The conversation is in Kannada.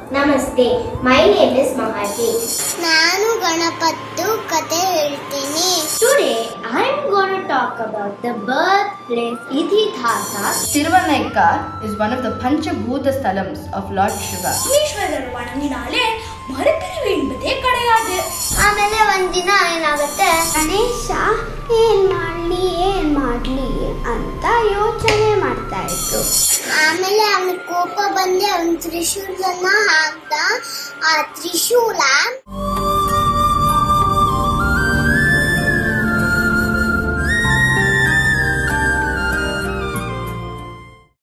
ನಮಸ್ತೆ ಮೈ ನೇಮ್ ಇಸ್ ಮಹಾಜಿ ನಾನು ಗಣಪತ್ತು ಕತೆ ಹೇಳ್ತೀನಿ today I am gonna talk about the birth place ಇತಿಹಾಸ Tiruvannaikar is one of the Panchabhuta Sthalams of Lord Shiva. ஈஸ்வரர் வணங்கினாலே மறுபிரிவு என்பதே கிடையாது ಆಮೇಲೆ ಒಂದಿನ ಏನಾಗುತ್ತೆ ಗಣೇಶ ಏನ್ ಮಾಡ್ಲಿ ಏನ್ ಮಾಡ್ಲಿ ಅಂತ ಯೋಚನೆ ಮಾಡ್ತಾ ಇತ್ತು ಆಮೇಲೆ ಅವನ ಕೋಪ ಬಂದೆ ಅವನ ತ್ರಿಶೂಲನ ಹಾಕ್ದ ಆ ತ್ರಿಶೂಲ